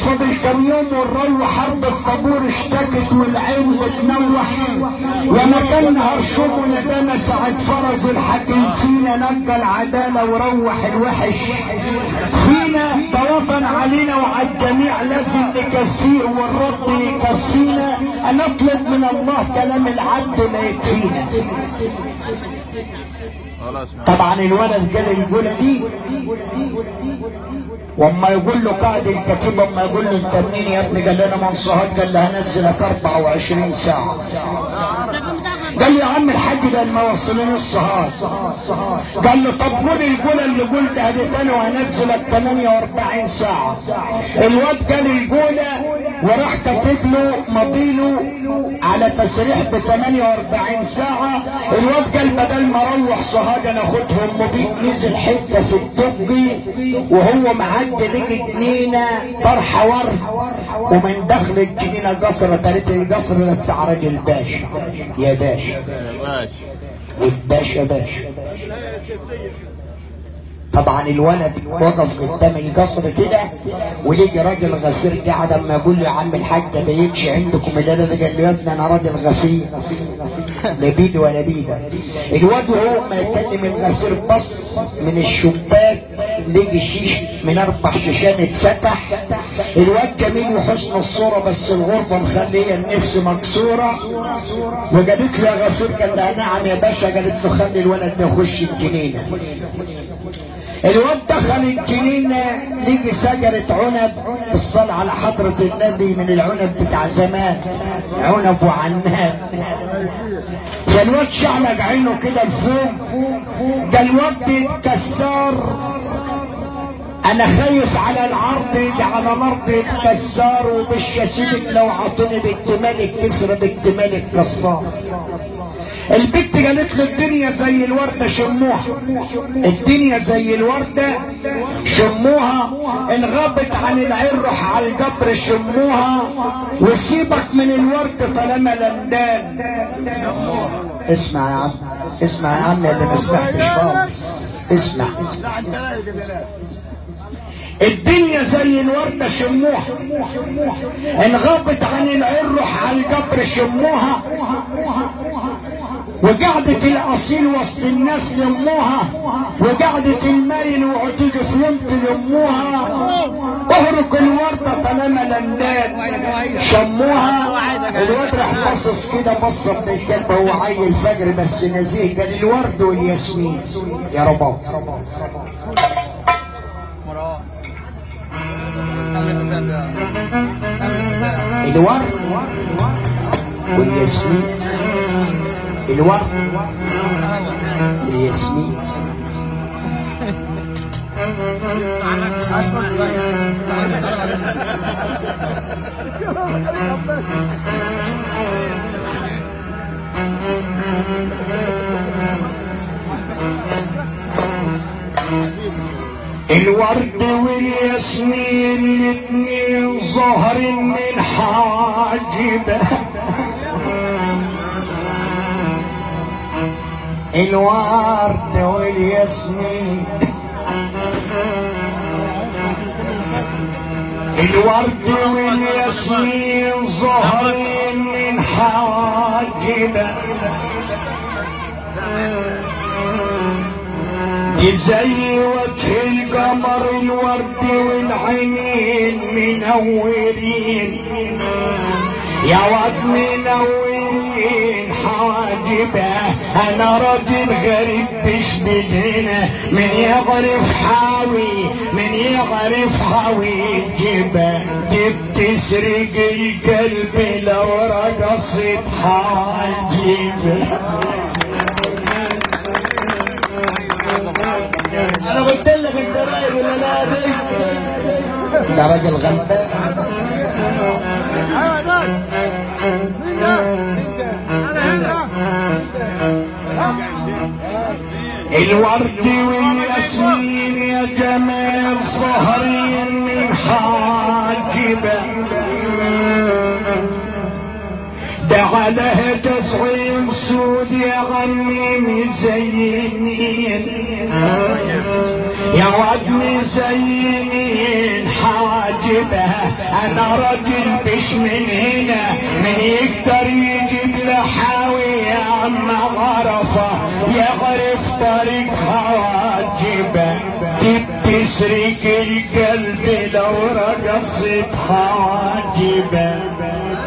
فاضل كم يوم ونروح حرب الطابور اشتكت والعين بتنوح يا مكان نهار شوم ولدانا ساعة فرز الحكيم فينا نجى العدالة وروح الوحش فينا ده وطن علينا وعلى الجميع لازم نكفيه والرب يكفينا انا اطلب من الله كلام العبد ما يكفينا خلاص طبعا الولد قال الجولة دي واما يقول له قائد الكتيبة اما يقول له انت منين يا ابني قال لي انا من صهد قال له هنزلك 24 ساعة قال له يا عم الحاج ده ما وصلني الصهاد قال له طب قول الجولة اللي قلتها دي تاني وهنزلك 48 ساعة الواد قال الجولة وراح كاتب له مضيله على تسريح ب 48 ساعة الواد قال بدل ما اروح صهاد انا اخدهم مبيت نزل حتة في الدقي وهو معدي لقي جنينة طرحة ورد ومن دخل الجنينة قصر تلت القصر ده بتاع راجل باشا يا باشا ماشي والباشا باشا طبعا الولد وقف قدام القصر كده ولقي راجل غفير قاعد اما يقول له يا عم الحاج ده بيجي عندكم الليله ده قال له يا ابني انا راجل غفير لا بيد ولا بيده الواد وهو ما يكلم الغفير بص من الشباك لقي شيش من اربع شيشان اتفتح الواد جميل وحسن الصوره بس الغربه مخليه النفس مكسوره وقالت له يا غفير قال لها نعم يا باشا قالت له خلي الولد ده يخش الجنينه الواد دخل الجنينة لقي شجرة عنب بالصلاة على حضرة النبي من العنب بتاع زمان عنب وعناب فالواد شعلق عينه كده لفوق ده الواد يتكسر انا خايف على العرض اللي على الارض يتكسر ومش هسيبك لو عطوني بنت مالك كسر بنت مالك كسار البنت قالت له الدنيا زي الوردة شموها الدنيا زي الوردة شموها ان غابت عن العين روح على الجبر شموها وسيبك من الورد طالما لندان اسمع يا عم اسمع يا عم اللي ما سمعتش خالص اسمع الدنيا زي الوردة شموها ان غابت عن العين روح على الجبر شموها وقعدة الأصيل وسط الناس لموها وقعدة المايل وعتوج فلمت لموها اهرك الوردة طالما لندان شموها الواد راح بصص كده بص ابن الكلب هو عيل فجر بس نزيه قال الورد والياسمين يا رباب مروان اعمل الحساب ده اعمل الحساب الورد والياسمين الورد والياسمين الورد والياسمين الاتنين ظهر من حاجبه الورد والياسمين الورد والياسمين ظهرين من حواجبه دي زي وجه القمر الورد والعينين منورين يا واد منورين حواجبه انا راجل غريب تشبهنا من يغرف حاوي من يغرف حاوي جبه دي بتسرق القلب لو رقصت حواجبه انا قلت لك انت رايق ولا لا دي ده راجل غلبان الورد والياسمين يا جمال صهرين من حاجبه ده عليها تصعيد سود يا غني مزينين يا واد مزينين حواجبها انا راجل مش من هنا من يقدر يجيب لحاوي يا عم غرفة يغرف طريق حواجبها دي بتسرق القلب لو رقصت حواجبها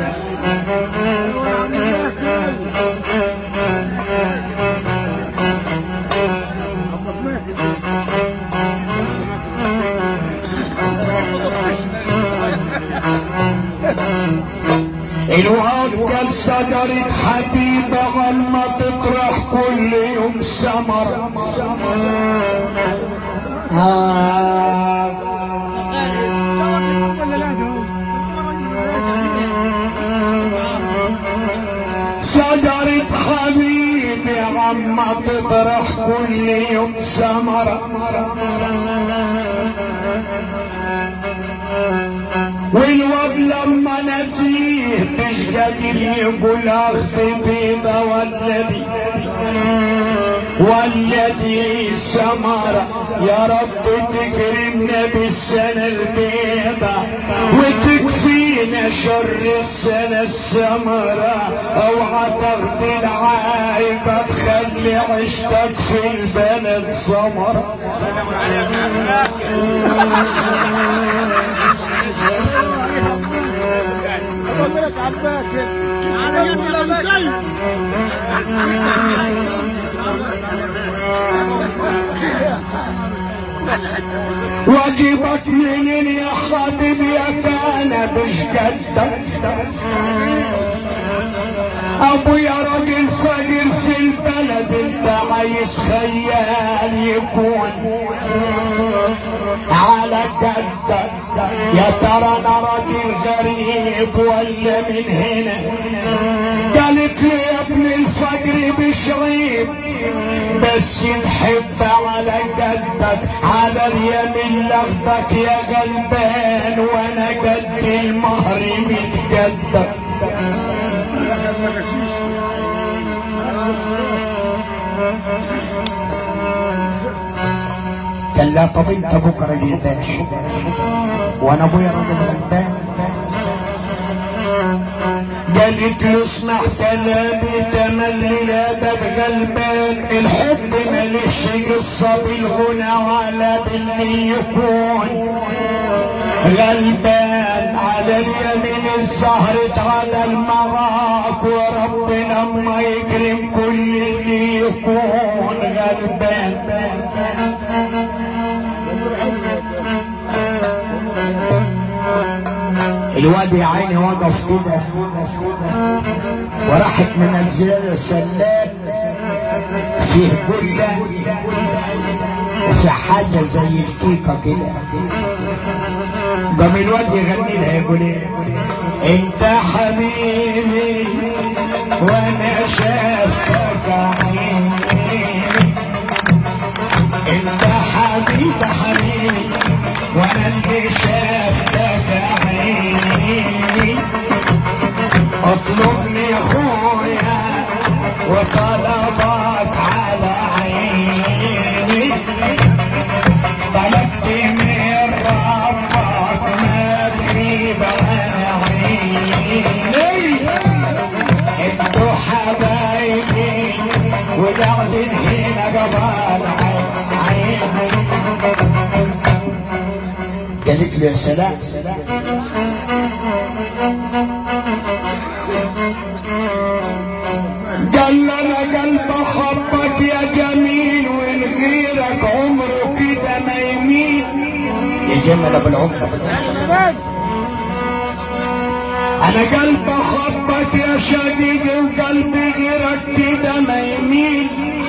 الواد قال شجرة حبيبة غلمة تطرح كل يوم سمر آه شجرة حبيبي غمة تطرح كل يوم سمرة والواد لما نسيه مش قادر يقول اخذ بيضة والذي والذي سمر يا رب تكرمنا بالسنة البيضة وتكفينا شر السنة السمرة اوعى تاخد العايبة تخلي عشتك في البلد سمرة على يد الانسان واجبك منين يا خاطب يا كان مش قدك ابويا راجل فقير في البلد انت عايز خيال يكون على قدك يا ترى انا راجل غريب ولا من هنا قالت لي يا ابن الفقر مش عيب بس تحب على قدك على اليمين لغتك يا غلبان وانا قد المهر متقدك قال لا طب انت بكره جلباش وانا ابويا راجل غلبان قالت له اسمع كلامي تملي لا غلبان الحب ماليش قصة بالغنى ولا باللي يكون غلبان على اليمين الزهرة على المغاك وربنا ما يكرم كل اللي يكون غلبان الواد يا عيني وقف كده وراحت منزله سلام فيه كله وفي حاجة زي الكيكة كده قام الواد يغني لها يقول ايه انت حبيبي وانا شافتك عيني انت حبيبي حبيبي وانا اللي شافتك عيني اطلبني اخويا وطلبك على عيني طلبت من ربك ما تغيب عن عيني انتوا حبايبي وقاعدين هنا قبال عين قالت له يا سلام قال لي انا قلب حبك يا جميل والغيرك عمره كده ما يميل يا جمل ابو العمر انا قلب حبك يا شقيقي وقلب غيرك كده ما يميل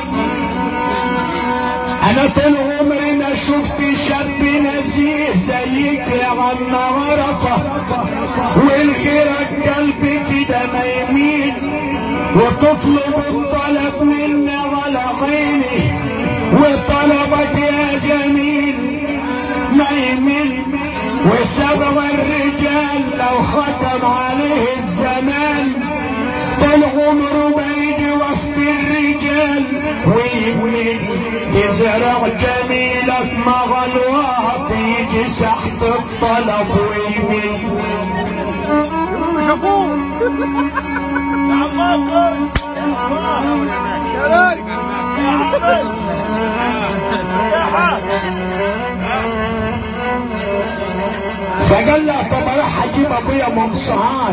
انا طول عمري ما شفت شاب نزيه زيك يا عم غرفة والغيرك قلبي كده ما يميل وتطلب الطلب مني على عيني وطلبك يا جميل ما يمل وسبع الرجال لو ختم عليه الزمان ويمين تزرع جميلك مع الوقت يجي سحب الطلب ويمين مش اخوه يا عمار يا راجل يا حاج يا حاج فقال له طب اروح اجيب ابويا ممصهات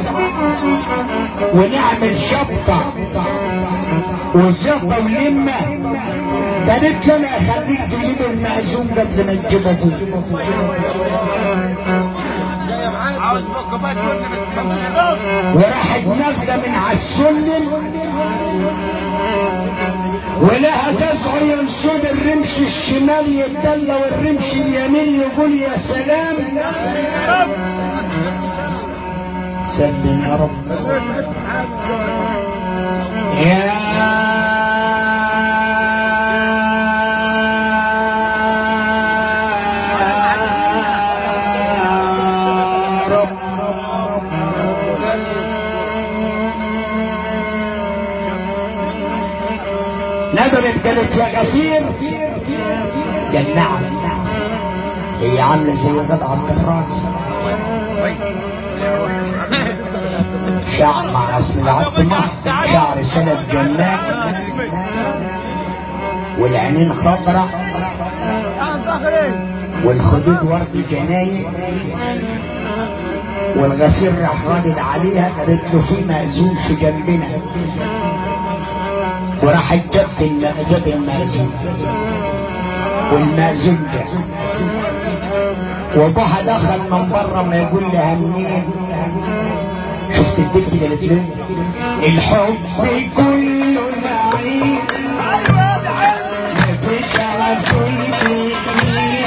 ونعمل شبطه وزيطه ولمه قالت له انا اخليك تجيب المأذون قبل ما تجيب ابوك عاوز بكره بقى تقول لي بس بالظبط وراحت نازله من على السلم ولها تسعى ينسود الرمش الشمال يتدلى والرمش اليمين يقول يا سلام سلم يا رب يا رب ندمت قالت يا غفير قال نعم هي عامله زي قطعه الراس شعر مع اصل العظمه شعر سند جنات والعينين خضراء والخدود ورد جناين والغفير راح رادد عليها قالت له في مأذون في جنبنا وراح جت الم- جت المأذون والمأذون ده وابوها دخل من بره ما يقول لها منين شفت البنت دي قالت له إيه؟ الحب كله نعيم مفيش عسول فيه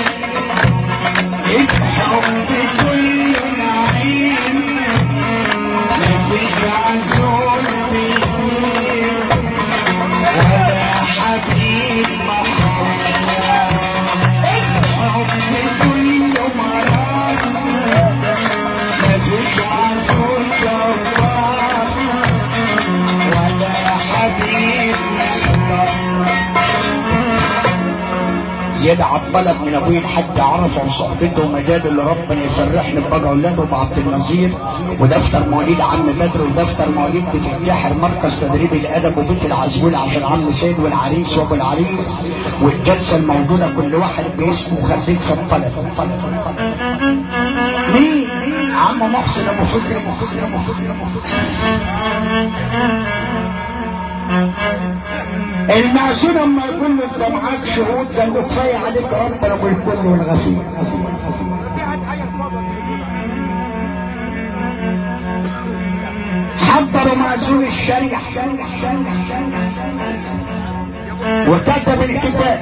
الحب كله نعيم مفيش عسول فيه ولا حبيب محروم الحب كله مرار مفيش عسول جوار ولا حبيب محروم زيادة عطلت من ابوي الحاج عرفه وصحبته ومجاده اللي ربنا يفرحني ببقى اولاده وبعبد النظير ودفتر مواليد عم بدر ودفتر مواليد بيت الجاحر مركز تدريب الادب وبيت العزبول عشان عم سيد والعريس وابو العريس والجلسه الموجوده كل واحد باسمه خليك في الطلب مين؟ عم محسن ابو فكري ابو فكري ابو فكري المعزون اما يقول له انت معاك شهود قال له كفايه عليك ربنا بالكل والغفير حضروا معزون الشريعه وكتب الكتاب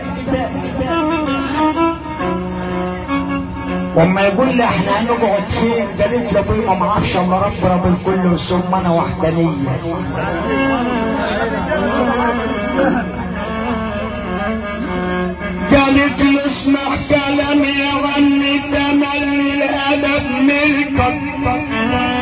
وما يقول لي احنا هنقعد فين قالت له ابوي ما معرفش الا ربنا بالكل ثم انا وحدانيه قالت له اسمع كلام يا غني تملي الادب ملكك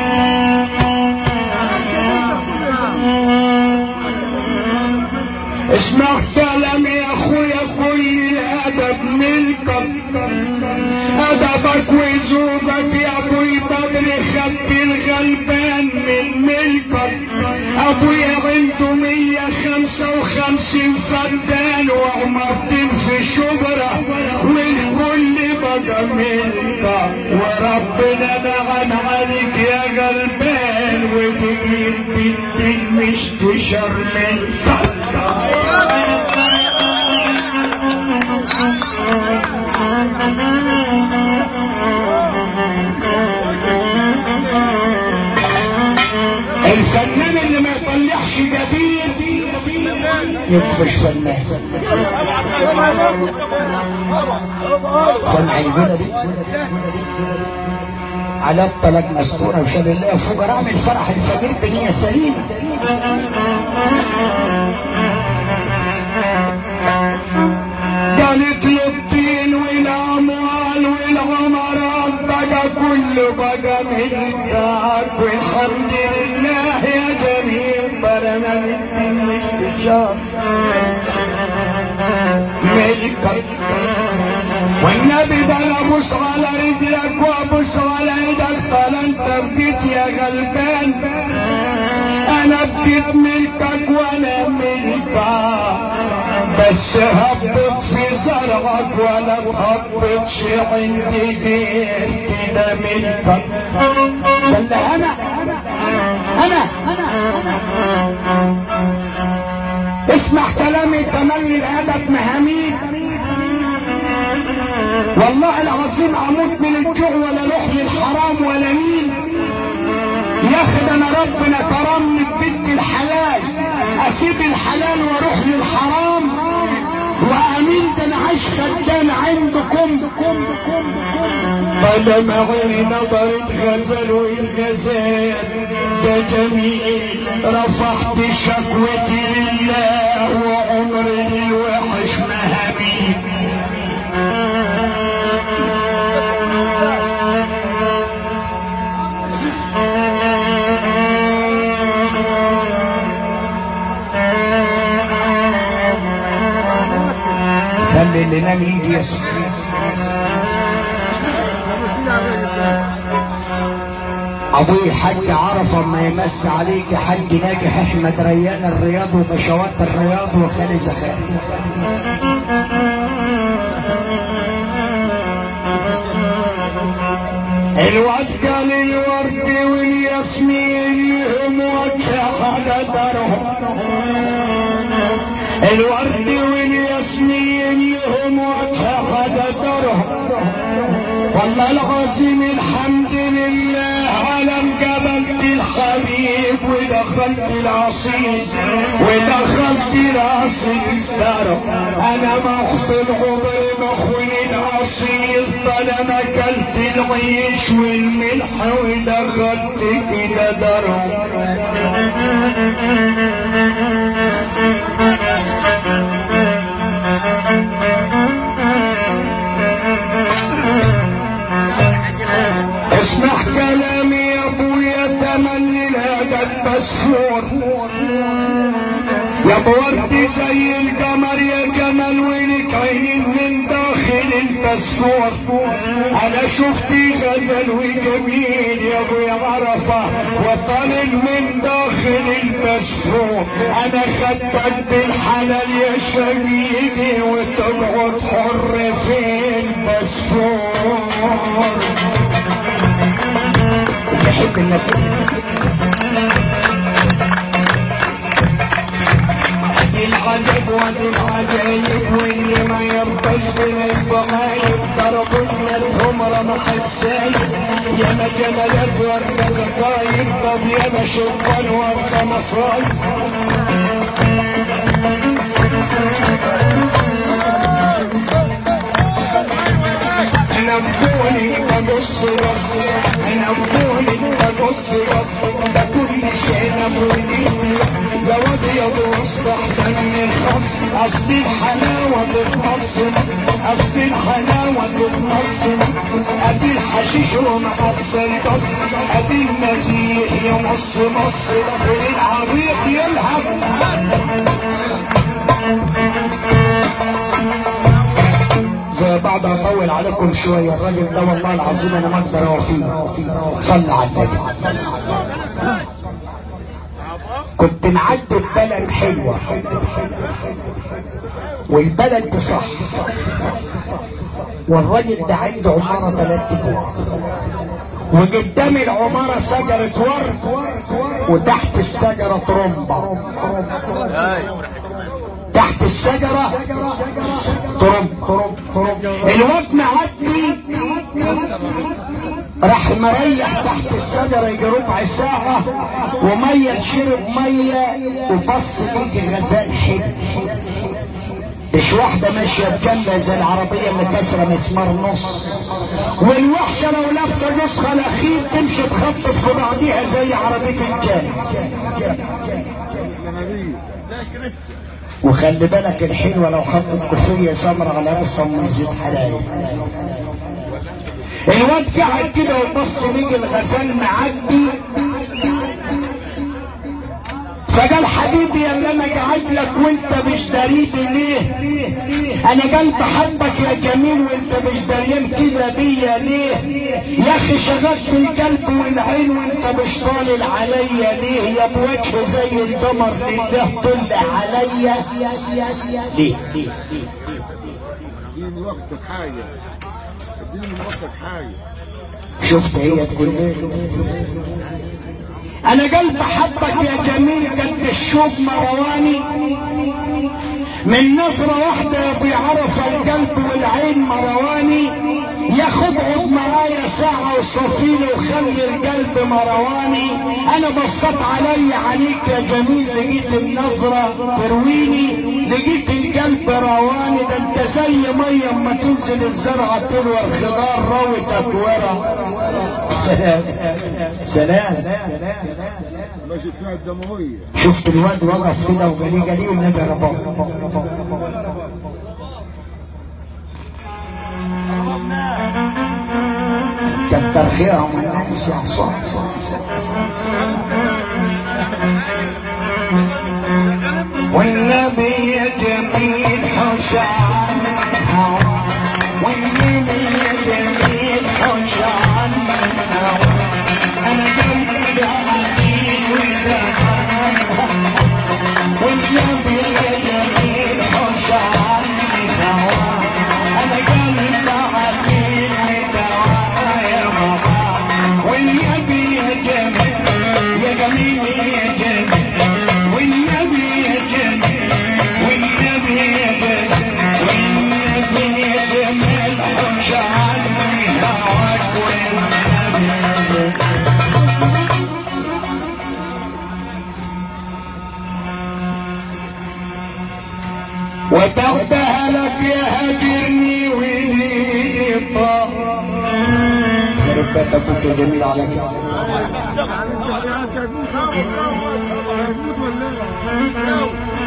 اسمع كلام يا اخويا كل الادب ملكك ادبك وذوقك يا ابوي بدر خد الغلبان من ملكك ابويا عنده مية خمسة وخمسين فدان وعمرتين في شجرة والكل بقى ملكك وربنا نعم عليك يا غلبان وتجيب بنتك مش تشر منك الفنان اللي ما يطلعش جديد يبقى مش فنان سمع الجنة دي على الطلاق مستورة وشال الله فوق اعمل فرح الفقير بنية سليمة قالت لي الدين والاموال والعمرات بقى كله بقى ملكك والحمد لله يا جميل برنا الدين مش الجار ملكك والنبي ده انا ابص على رجلك وابص على ايدك قال انت بقيت يا غلبان انا بقيت ملكك وانا ملكك بس هبط في زرعك ولا تهبطش عندي غير كده ملكك ده اللي انا انا انا انا اسمع كلامي تملي الادب مهاميك والله العظيم اموت من الجوع ولا اروح للحرام ولا مين يا اخي ده انا ربنا كرمني ببنت الحلال اسيب الحلال واروح للحرام وامين ده انا عايش خدام عندكم طالما عيني نظرت غزل والغزال ده جميل رفعت شكوتي لله وعمري للوحش مهابيل خلي اللي نام يجي يصحى ابوي حاج عرف اما يمس عليك حاج ناجح احمد ريان الرياض وبشوات الرياض وخالي زخاري الواد قال الورد والياسمين لهم وجه على درهم الورد والياسمين لهم وجه على درهم والله العظيم الحمد لله علم قبلت الحبيب ودخلت العصير ودخلت العصير دار انا مخت العمر مخون العصير طالما اكلت العيش والملح ودخلت كده دار اسمع كلامي يا ابويا تملي الادب مسحور يا بوردي زي القمر يا جمل ولك عينين من داخل البسفور انا شفتي غزل وجميل يا ابويا عرفه وطالع من داخل البسفور انا خدتك بالحلال يا شقيقي وتقعد حر في البسفور اللي يحب النبي ادي العجب وادي العجايب واللي ما يرضاش بنا يبقى غايب ضربوا لنا الحمرة مع السايب يا ما جمالات ورده زقايب طب يا ما شبان ورده مصايب انا بقولي ببص بص انا بقولي ببص بص ده كل شيء نبولي لو ابيض وسط احسن الخص اصل الحلاوه بتنص اصل الحلاوه بتنص ادي الحشيش ومحسن بص ادي المزيح يمص مص العبيط يلهب زي بعض اطول عليكم شويه الراجل ده والله العظيم انا ما اقدر اوفيه صلى على النبي كنت معدي ببلد حلوه والبلد دي صح والراجل ده عنده عماره ثلاث ادوار وقدام العمارة شجرة ورد وتحت الشجرة طرمبة تحت الشجرة ترم ترم ترم الواد معدي راح مريح تحت الشجرة يجي ربع ساعة ومية تشرب مية وبص يجي غزال حلو مش واحدة ماشية بجنبها زي العربية اللي كسرة مسمار نص والوحشة لو لابسة جوز خلاخيل تمشي تخبط في بعضيها زي عربية الجاز وخلي بالك الحلوة لو حطت كوفية سمرة على راسها من زيت حلايب الواد قاعد كده وبص نيجي الغزال معدي فقال حبيبي يا اللي انا قاعد لك وانت مش داريني ليه انا قلب حبك يا جميل وانت مش دريان كده بيا ليه يا اخي شغلت القلب والعين وانت مش طالع عليا ليه يا بوجه زي القمر لله طل عليا ليه ليه اديني وقتك حاجة اديني من وقتك حاجة شفت هي تقول ايه انا قلب حبك يا جميل قد الشوف مرواني من نظرة واحدة بيعرف القلب والعين مرواني ياخد عض معايا ساعة وصفيني وخلي القلب مرواني انا بصت علي عليك يا جميل لقيت النظرة ترويني لقيت القلب رواني ده انت زي مية اما تنزل الزرعة تروى الخضار روي تطويرة سلام سلام ماشي فيها الدموية شفت الواد وقف كده وقالي قالي والنبي رباه كتر خيرهم الناس يا صح صح صح والنبي يا جميل حشان والنبي يا جميل حشان انا قلبي عديد والدمان والنبي يا جميل حشان انا قلبي عديد والدمان يا ماما والنبي يا جميل يا جميل يا جميل والنبي يا جميل والنبي يا جميل والنبي يا جميل حوش عني هواك والنبي يا جميل وبعدها لك يا هجرني وليدي الطاهر خرب بيت ابوك يا جميل عليك يعني انت انت هتموت هتموت ولا لا؟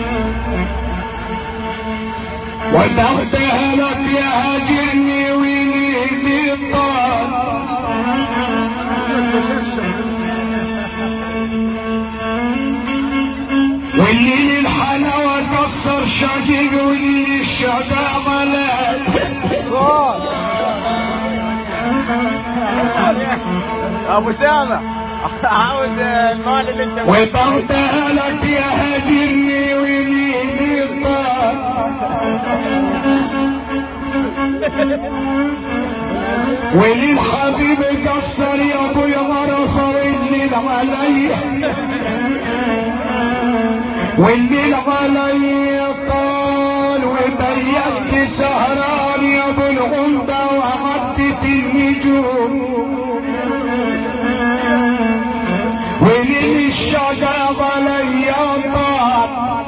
وبعدها لك يا هجرني وليدي الطاهر بس شكشك واللي للحلاوة كسر شقيق واللي الشقا غلال ابو سامة عاوز المال اللي انت وبعدها لك يا هجرني وليدي الطاهر وللحبيب قصر يا ابو غرف والليل علي والليل علي طال وبيت سهران يا ابو الغمدة وعدت النجوم وليل الشقا علي طال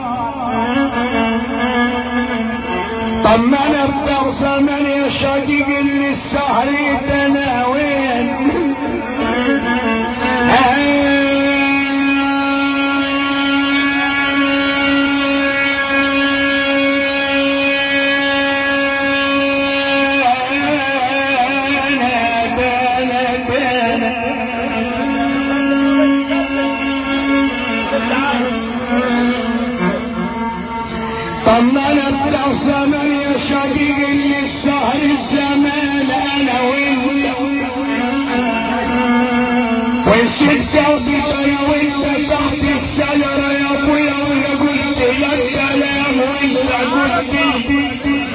طمنا بتاع زمن يا شقيق اللي السهر تناوين طمنا بتاع زمن يا شقيق اللي السهر الزمان انا وانت والستة انا وانت تحت الشجرة يا ابويا وانا قلت لك كلام وانت قلت لي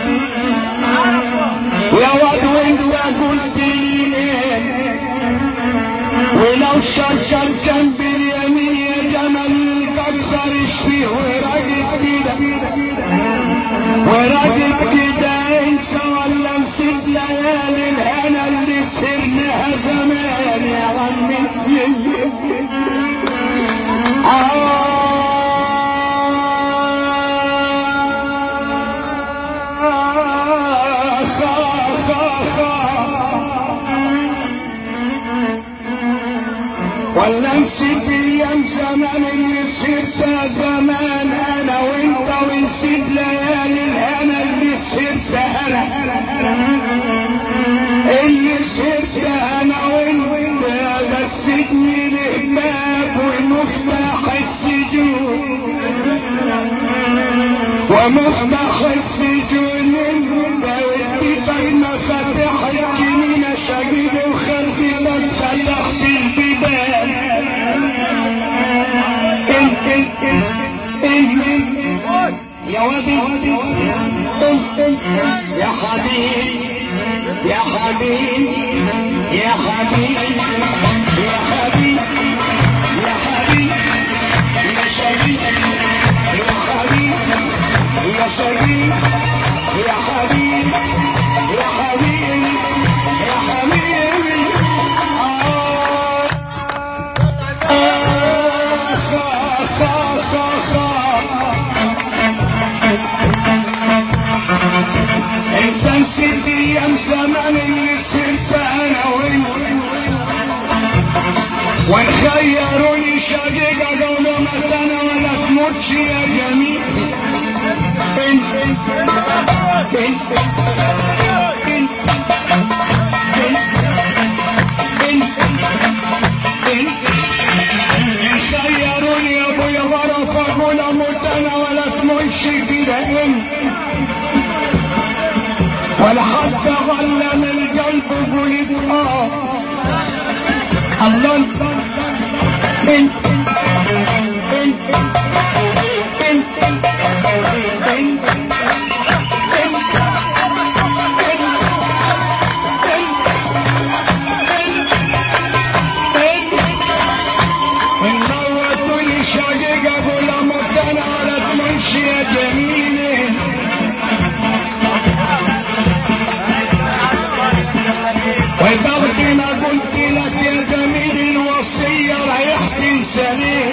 يا واد وانت قلت لي ايه ولو شرشر كان باليمين يا جمل كتر فيه ورقت كده ورقت كده انسى ولا نسيت ليالي الهنا اللي سرناها زمان يا عم الزين آخ آخ آخ ولا نسيت ايام زمان اللي سرتها زمان انا وانت ونسيت ليالي الهنا اللي سرتها انا اللي سرتها انا وانت بس السجن له باب والمفتاح السجون ومفتاح السجون انت واديتك مفاتيح الجنينة شهيد وخليتك فتحت البيبان انت انت انت يا وادي انت انت يا حبيبي يا حبيبي يا حبيبي يا حبيبي يا حبيبي يا شبيبي يا حبيبي يا شبيبي يا حبيبي يا حبيبي يا حبيبي آه آه خا خا خا خا انت نسيت ايام زمان اللي صرت انا وانت ونخيروني شقيقة قولوا مت انا ولا تموتش يا جميل انت انت انت انت خيروني يا ابويا غرف اقول اموت انا ولا تمش كده انت ولا حتى غلى من القلب قولت اه الله انت انت انت انت انت موتوني شقيقة اقول اموت انا ولا تمشي يا جميله وبعد ما قلت لك يا جميل الوصية رايح تنساني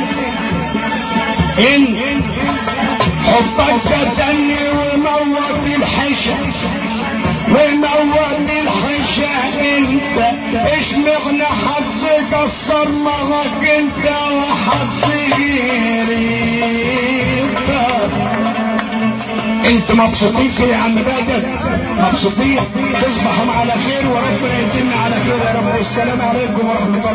إن حبك قتلني وموت الحشا وموت الحشا انت ايش معنى حظي قصر معك انت وحظي غيري انتوا مبسوطين كده يا عم بدر مبسوطين تصبحوا على خير وربنا يتم على خير يا رب والسلام عليكم ورحمه الله